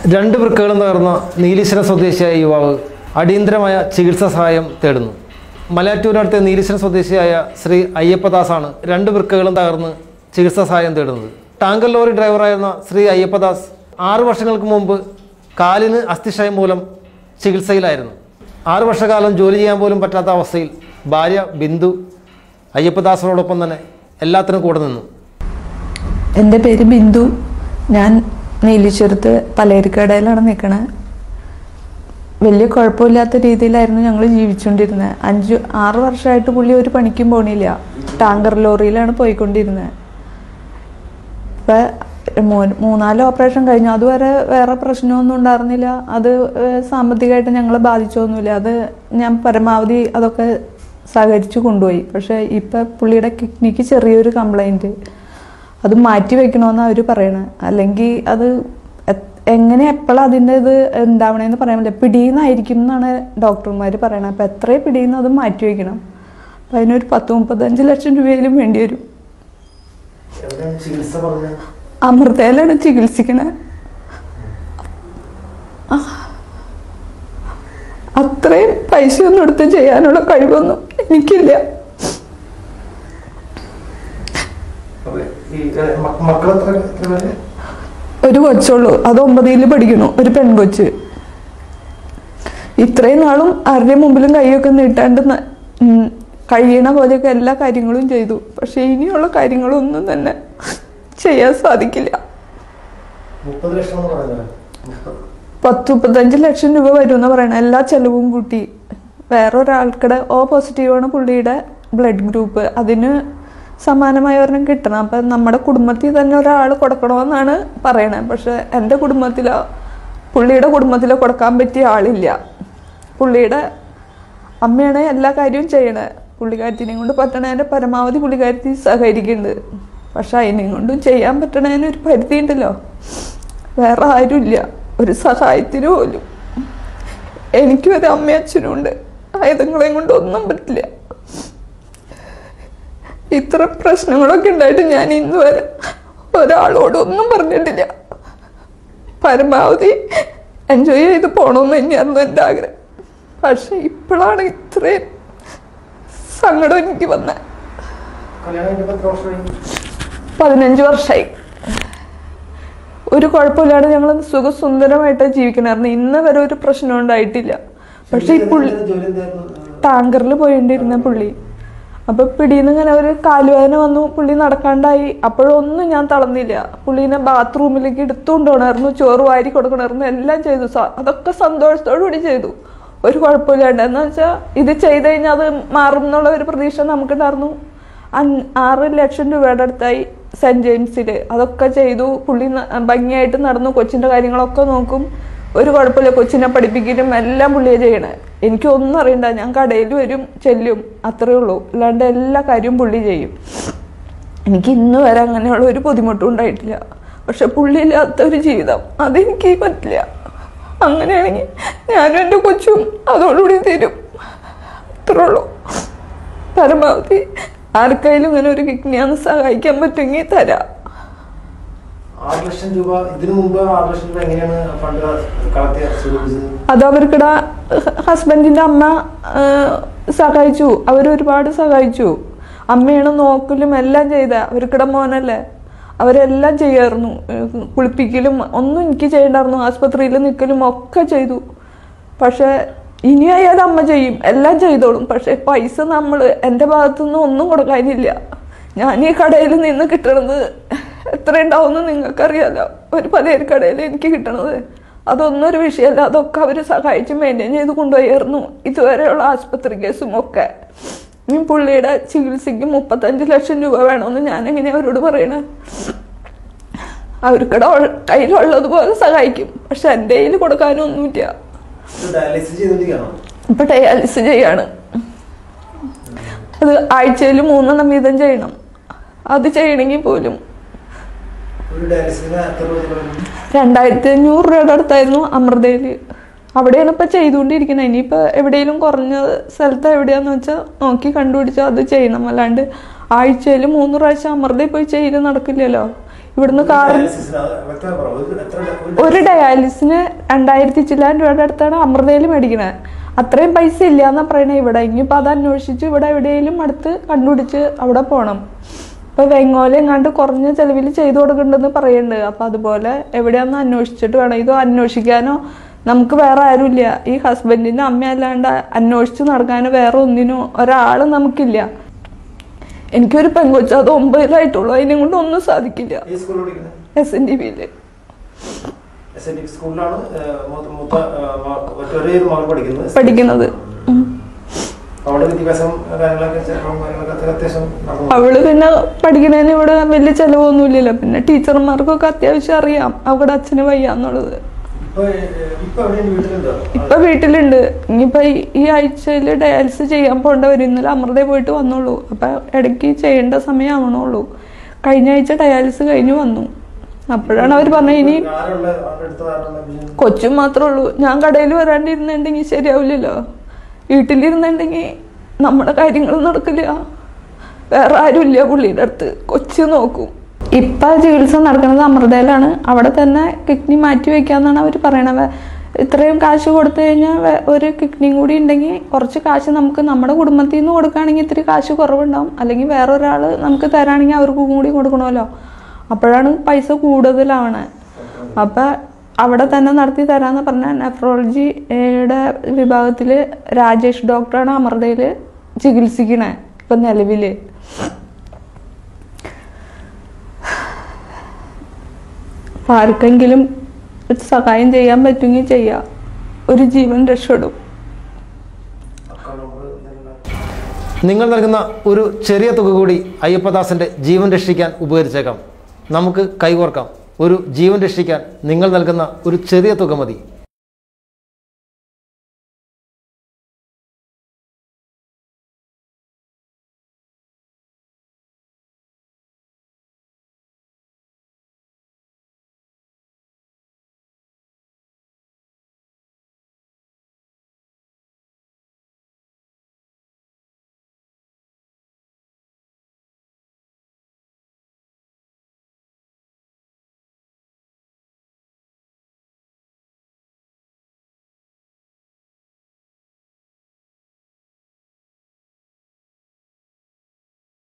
രണ്ട് വൃക്കകളും തകർന്ന നീലീശ്വരം സ്വദേശിയായ യുവാവ് അടിയന്തരമായ ചികിത്സാ സഹായം തേടുന്നു മലയാറ്റൂരിനടുത്തെ നീലീശ്വരം സ്വദേശിയായ ശ്രീ അയ്യപ്പദാസാണ് രണ്ട് വൃക്കകളും തകർന്ന് ചികിത്സാ സഹായം തേടുന്നത് ടാങ്കർ ലോറി ഡ്രൈവറായിരുന്ന ശ്രീ അയ്യപ്പദാസ് ആറു വർഷങ്ങൾക്ക് മുമ്പ് കാലിന് അസ്ഥിക്ഷയം മൂലം ചികിത്സയിലായിരുന്നു ആറു വർഷക്കാലം ജോലി ചെയ്യാൻ പോലും പറ്റാത്ത അവസ്ഥയിൽ ഭാര്യ ബിന്ദു അയ്യപ്പദാസിനോടൊപ്പം തന്നെ എല്ലാത്തിനും കൂടെ നിന്നു എൻ്റെ പേര് ബിന്ദു ഞാൻ നീലിശ്വരത്ത് പലചരക്കടയിലാണ് നിൽക്കണത് വലിയ കുഴപ്പമില്ലാത്ത രീതിയിലായിരുന്നു ഞങ്ങൾ ജീവിച്ചുകൊണ്ടിരുന്നത് അഞ്ച് ആറ് വർഷമായിട്ട് പുള്ളി ഒരു പണിക്കും പോണില്ല ടാങ്കർ ലോറിയിലാണ് പോയിക്കൊണ്ടിരുന്നത് ഇപ്പം മൂ- മൂന്നാല് ഓപ്പറേഷൻ കഴിഞ്ഞു അതുവരെ വേറെ പ്രശ്നമൊന്നും ഉണ്ടായിരുന്നില്ല അത് ഏഹ്, സാമ്പത്തികമായിട്ട് ഞങ്ങളെ ബാധിച്ചൊന്നുമില്ല അത് ഞാൻ പരമാവധി അതൊക്കെ സഹകരിച്ചു കൊണ്ടുപോയി പക്ഷേ ഇപ്പം പുള്ളിയുടെ കിഡ്നിക്ക് ചെറിയൊരു കംപ്ലൈൻറ്റ് അത് മാറ്റി വെക്കണമെന്നാണ് അവർ പറയണത് അല്ലെങ്കിൽ അത് എ- എങ്ങനെ എപ്പോഴും അതിൻ്റെ ഇത് ഉണ്ടാവണേന്ന് പറയാൻ പറ്റില്ല പിടിയുന്നായിരിക്കും എന്നാണ് ഡോക്ടർമാർ പറയണത് അപ്പം എത്രയും പിടിയുന്ന അത് മാറ്റി വെക്കണം അപ്പം അതിനൊരു പത്ത് മുപ്പത്തഞ്ച് ലക്ഷം രൂപയിലും വേണ്ടി വരും ചികിത്സ പറഞ്ഞ അമൃതയിലാണ് ചികിത്സിക്കണേ ആ. അത്രയും പൈസയൊന്നും എടുത്ത് ചെയ്യാനുള്ള കഴിവൊന്നും എനിക്കില്ല മക്കളെത്ര എത്ര പേര് ഒരു കൊച്ചുള്ളൂ അത് ഒമ്പതിൽ പഠിക്കണു ഒരു പെൺകൊച്ച് ഇത്രയും നാളും ആരുടെയും മുമ്പിലും കൈയൊക്കെ നീട്ടാണ്ട് ന- ഉം, കഴിയണ പോലെയൊക്കെ എല്ലാ കാര്യങ്ങളും ചെയ്തു പക്ഷെ ഇനിയുള്ള കാര്യങ്ങളൊന്നും തന്നെ ചെയ്യാൻ സാധിക്കില്ല മുപ്പത് ലക്ഷം എന്ന് പറയുന്നത് മുപ്പത് പത്ത് മുപ്പത്തഞ്ച് ലക്ഷം രൂപ വരുമെന്ന് പറയണത് എല്ലാ ചെലവും കൂട്ടി വേറെ ഒരാൾക്കുടെ ഓ പോസിറ്റീവാണ് പുള്ളിയുടെ ബ്ലഡ് ഗ്രൂപ്പ് അതിന് സമാനമായ ഒരെണ്ണം കിട്ടണം അപ്പം നമ്മുടെ കുടുംബത്തിൽ തന്നെ ഒരാൾ കൊടുക്കണമെന്നാണ് പറയണത് പക്ഷെ എൻ്റെ കുടുംബത്തിലോ പുള്ളിയുടെ കുടുംബത്തിലോ കൊടുക്കാൻ പറ്റിയ ആളില്ല പുള്ളിയുടെ അമ്മയാണ് എല്ലാ കാര്യവും ചെയ്യണത് പുള്ളിക്കാരത്തിനെയും കൊണ്ട് പറ്റണതിൻ്റെ പരമാവധി പുള്ളിക്കാരത്തി സഹകരിക്കുന്നുണ്ട് പക്ഷെ അതിനെയും കൊണ്ടും ചെയ്യാൻ പറ്റണതിന് ഒരു പരിധി ഉണ്ടല്ലോ വേറെ ആരുമില്ല ഒരു സഹായത്തിന് പോലും എനിക്കും ഒരു അമ്മയും അച്ഛനും ഉണ്ട് ആയുധങ്ങളെയും കൊണ്ട് ഒന്നും പറ്റില്ല ഇത്ര പ്രശ്നങ്ങളൊക്കെ ഉണ്ടായിട്ട് ഞാൻ ഇന്ന് വരെ ഒരാളോട് ഒന്നും പറഞ്ഞിട്ടില്ല പരമാവധി എൻജോയ് ചെയ്ത് പോകണമെന്ന് തന്നെയായിരുന്നു എൻ്റെ ആഗ്രഹം പക്ഷെ ഇപ്പോഴാണ് ഇത്രയും സങ്കടം എനിക്ക് വന്നത് കല്യാണം കഴിഞ്ഞപ്പോൾ എത്ര വർഷമായി പതിനഞ്ച് വർഷമായി ഒരു കുഴപ്പമില്ലാതെ ഞങ്ങൾ സുഖസുന്ദരമായിട്ട് ജീവിക്കണമായിരുന്നു ഇന്ന് വരെ ഒരു പ്രശ്നം ഉണ്ടായിട്ടില്ല പക്ഷെ ഈ പുള്ളി ജോലി എന്തായിരുന്നു ടാങ്കറിൽ പോയിണ്ടിരുന്ന പുള്ളി അപ്പൊ പിടിയിൽ ഇങ്ങനെ ഒരു കാലുവേദന വന്നു പുള്ളി നടക്കാണ്ടായി അപ്പോഴൊന്നും ഞാൻ തളർന്നില്ല പുള്ളീനെ ബാത്റൂമിലേക്ക് എടുത്തുകൊണ്ട് പോകണമായിരുന്നു ചോറ് വാരി കൊടുക്കണമായിരുന്നു എല്ലാം ചെയ്തു സ- അതൊക്കെ സന്തോഷത്തോടു കൂടി ചെയ്തു ഒരു കുഴപ്പമില്ലാണ്ട് എന്ന് വെച്ചാൽ ഇത് ചെയ്ത് കഴിഞ്ഞാൽ അത് മാറും എന്നുള്ള ഒരു പ്രതീക്ഷ നമുക്കുണ്ടായിരുന്നു അൻ- ആറ് ലക്ഷം രൂപയുടെ അടുത്തായി സെന്റ് ജെയിംസിൽ അതൊക്കെ ചെയ്തു പുള്ളി ന- ഭംഗിയായിട്ട് നടന്നു കൊച്ചിന്റെ കാര്യങ്ങളൊക്കെ നോക്കും ഒരു കുഴപ്പമില്ല കൊച്ചിനെ പഠിപ്പിക്കലും എല്ലാം പുള്ളിയെ ചെയ്യണേ എനിക്ക് ഒന്നും അറിയണ്ട ഞാൻ കടയിൽ വരും ചെല്ലും അത്രേ ഉള്ളൂ അല്ലാണ്ട് എല്ലാ കാര്യവും പുള്ളി ചെയ്യും എനിക്ക് ഇന്ന് വരെ അങ്ങനെയുള്ള ഒരു ബുദ്ധിമുട്ടും ഉണ്ടായിട്ടില്ല പക്ഷെ പുള്ളിയില്ലാത്ത ഒരു ജീവിതം അതെനിക്ക് പറ്റില്ല അങ്ങനെയാണെങ്കിൽ ഞാനും എൻ്റെ കൊച്ചും അതോടുകൂടി തരും അത്രേ ഉള്ളൂ പരമാവധി ആർക്കായാലും ഇങ്ങനെ ഒരു കിഡ്നിയാന്ന് സഹായിക്കാൻ പറ്റുമെങ്കിൽ തരാം ആറ് ലക്ഷം രൂപ ഇതിനു മുമ്പ് ആറ് ലക്ഷം രൂപ എങ്ങനെയാണ് ഫണ്ട് കളക്ട് സ്വരൂപിച്ചത് അത് അവർക്കിടെ ഹസ്ബൻഡിന്റെ അമ്മ ആ, സഹായിച്ചു അവരൊരുപാട് സഹായിച്ചു അമ്മയാണ് നോക്കലും എല്ലാം ചെയ്ത അവർക്കിടെ മോനല്ലേ അവരെല്ലാം ചെയ്യായിരുന്നു ഏഹ് കുളിപ്പിക്കലും ഒന്നും എനിക്ക് ചെയ്യണ്ടായിരുന്നു ആസ്പത്രിയിൽ നിൽക്കലും ഒക്കെ ചെയ്തു പക്ഷെ ഇനി ആയാലും അമ്മ ചെയ്യും എല്ലാം ചെയ്തോളും പക്ഷെ പൈസ നമ്മൾ എൻ്റെ ഭാഗത്തുനിന്ന് ഒന്നും കൊടുക്കാനില്ല ഞാൻ ഈ കടയിൽ നിന്ന് കിട്ടണത് എത്ര ഉണ്ടാവുമെന്ന് നിങ്ങൾക്കറിയാലോ ഒരു പലചരക്ക് കടയിൽ എനിക്ക് കിട്ടണത് അതൊന്നും ഒരു വിഷയമല്ല അതൊക്കെ അവർ സഹായിച്ച് മെയിൻറ്റെയിൻ ചെയ്ത് കൊണ്ടുപോയായിരുന്നു ഇതുവരെയുള്ള ആസ്പത്രി കേസും ഒക്കെ ഈ പുള്ളിയുടെ ചികിത്സയ്ക്ക് മുപ്പത്തഞ്ച് ലക്ഷം രൂപ വേണമെന്ന് ഞാൻ എങ്ങനെയാ അവരോട് പറയണേ അവർക്കിടെ കയ്യിലുള്ളതുപോലെ സഹായിക്കും പക്ഷെ എൻ്റെ കയ്യിൽ കൊടുക്കാനൊന്നുമില്ല ഡയാലിസിസ് ചെയ്തോണ്ടിരിക്കുകയാണോ ഇപ്പൊ ഡയാലിസിസ് ചെയ്യാണ് അത് ആഴ്ചയിൽ മൂന്നെണ്ണം വീതം ചെയ്യണം അത് ചെയ്യണമെങ്കിൽ പോലും ഒരു ഡയാലിസിസിന് എത്ര രൂപ ചിലവായിരുന്നു? രണ്ടായിരത്തി അഞ്ഞൂറ് രൂപയുടെ അടുത്തായിരുന്നു അമൃതയിൽ അവിടെയാണ് ഇപ്പൊ ചെയ്തുകൊണ്ടിരിക്കുന്നത് ഇനിയിപ്പോ എവിടെയെങ്കിലും കുറഞ്ഞ സ്ഥലത്ത് എവിടെയാന്ന് വെച്ചാൽ നോക്കി കണ്ടുപിടിച്ചാൽ അത് ചെയ്യണം അല്ലാണ്ട് ആഴ്ചയിൽ മൂന്ന് പ്രാവശ്യം അമൃതയിൽ പോയി ചെയ്യൽ നടക്കില്ലല്ലോ ഇവിടുന്ന് കാർ ഡയാലിസിസിന് അത് വ്യക്തമായി പറ. ഒരു എത്ര ഒരു ഒരു ഡയാലിസിന് രണ്ടായിരത്തി ചില്ലാൻ രൂപയുടെ അടുത്താണ് അമൃതയിൽ മേടിക്കണേ അത്രയും പൈസ ഇല്ല എന്നാ പറയണേ ഇവിടെ ഇനിയിപ്പോൾ അത് അന്വേഷിച്ച് ഇവിടെ എവിടെയെങ്കിലും അടുത്ത് കണ്ടുപിടിച്ച് അവിടെ പോകണം ഇപ്പൊ വെങ്ങോല എങ്ങാണ്ട് കുറഞ്ഞ ചെലവിൽ ചെയ്തു കൊടുക്കണ്ടെന്ന് പറയുന്നുണ്ട് അപ്പൊ അതുപോലെ എവിടെയാന്ന് അന്വേഷിച്ചിട്ട് വേണം ഇത് അന്വേഷിക്കാനോ നമുക്ക് വേറെ ആരുമില്ല ഈ ഹസ്ബൻഡിന്റെ അമ്മ അല്ലാണ്ട് അന്വേഷിച്ച് നടക്കാനോ വേറെ ഒന്നിനോ ഒരാള് നമുക്കില്ല എനിക്കൊരു പെങ്കൊച്ച അത് ഒമ്പതിലായിട്ടുള്ളൂ അതിനെ കൊണ്ട് ഒന്നും സാധിക്കില്ല ഈ സ്കൂളിൽ പഠിക്കുന്നത് എസ് എൻ ഡി ബിയില് എസ് എൻ ഡി സ്കൂളിലാണ് ഏഹ്, മൂത്ത മൂത്ത ഏഹ്, മക- ഒരേ ഒരു മകൾ പഠിക്കുന്നത് പഠിക്കുന്നത് ഉം. അവിടെ വിദ്യാഭ്യാസം കാര്യങ്ങളൊക്കെ ചെലവും കാര്യങ്ങളൊക്കെ അത്ര അത്യാവശ്യം നടന്നു അവള് പിന്നെ പഠിക്കുന്നതിന് ഇവിടെ വലിയ ചെലവൊന്നുമില്ലല്ലോ പിന്നെ ടീച്ചർമാർക്കൊക്കെ അത്യാവശ്യം അറിയാം അവിടെ അച്ഛന് വയ്യാന്നുള്ളത് ഇപ്പൊ ഏഹ്, ഇപ്പൊ എവിടെയാണ് വീട്ടിലുണ്ടോ ഇപ്പൊ വീട്ടിലുണ്ട് ഇനിയിപ്പൊ ഈ- ഈ ആഴ്ചയിൽ ഡയാലിസിസ് ചെയ്യാൻ പോകേണ്ട വരും ഇന്നലെ അമൃതയിൽ പോയിട്ട് വന്നോളൂ അപ്പൊ ഇടയ്ക്ക് ചെയ്യേണ്ട സമയമാവണുള്ളൂ കഴിഞ്ഞ ആഴ്ച ഡയാലിസിസ് കഴിഞ്ഞ് വന്നു അപ്പോഴാണ് അവർ പറഞ്ഞത് ഇനി ആരുള്ള ആരുടെ അടുത്ത് ആരുള്ള വിജയം? കൊച്ചും മാത്രമേ ഉള്ളൂ ഞാൻ കടയിൽ വരാണ്ടിരുന്നുണ്ടെങ്കിൽ ശരിയാവില്ലല്ലോ വീട്ടിലിരുന്നുണ്ടെങ്കിൽ നമ്മുടെ കാര്യങ്ങൾ നടക്കില്ല വേറെ ആരുമില്ല പുള്ളിയുടെ അടുത്ത് കൊച്ചു നോക്കും ഇപ്പൊ ചികിത്സ നടക്കുന്നത് അമൃതയിലാണ് അവിടെ തന്നെ കിഡ്നി മാറ്റി വെക്കാന്നാണ് അവർ പറയണത് ഇത്രയും കാശ് കൊടുത്തു കഴിഞ്ഞാൽ വേ- ഒരു കിഡ്നിയും കൂടി ഉണ്ടെങ്കിൽ കുറച്ച് കാശ് നമുക്ക് നമ്മുടെ കുടുംബത്തിൽ നിന്ന് കൊടുക്കുകയാണെങ്കിൽ ഇത്തിരി കാശ് കുറവുണ്ടാവും അല്ലെങ്കിൽ വേറെ ഒരാൾ നമുക്ക് തരാണെങ്കിൽ അവർക്കും കൂടി കൊടുക്കണമല്ലോ അപ്പോഴാണ് പൈസ കൂടുതലാവണേ അപ്പം അവിടെ തന്നെ നടത്തി തരാന്ന് പറഞ്ഞ നെഫ്രോളജിയുടെ വിഭാഗത്തിൽ രാജേഷ് ഡോക്ടറാണ് അമൃതയിൽ ചികിത്സിക്കണേ ഇപ്പം നിലവിൽ അപ്പം ആർക്കെങ്കിലും ഒരു സഹായം ചെയ്യാൻ പറ്റുമെങ്കിൽ ചെയ്യാം ഒരു ജീവൻ രക്ഷപ്പെടും അക്കൗണ്ട് നമ്പർ എന്തെങ്കിലും നിങ്ങൾ നൽകുന്ന ഒരു ചെറിയ തുക കൂടി അയ്യപ്പദാസന്റെ ജീവൻ രക്ഷിക്കാൻ ഉപകരിച്ചേക്കാം നമുക്ക് കൈകോർക്കാം ഒരു ജീവൻ രക്ഷിക്കാൻ നിങ്ങൾ നൽകുന്ന ഒരു ചെറിയ തുക മതി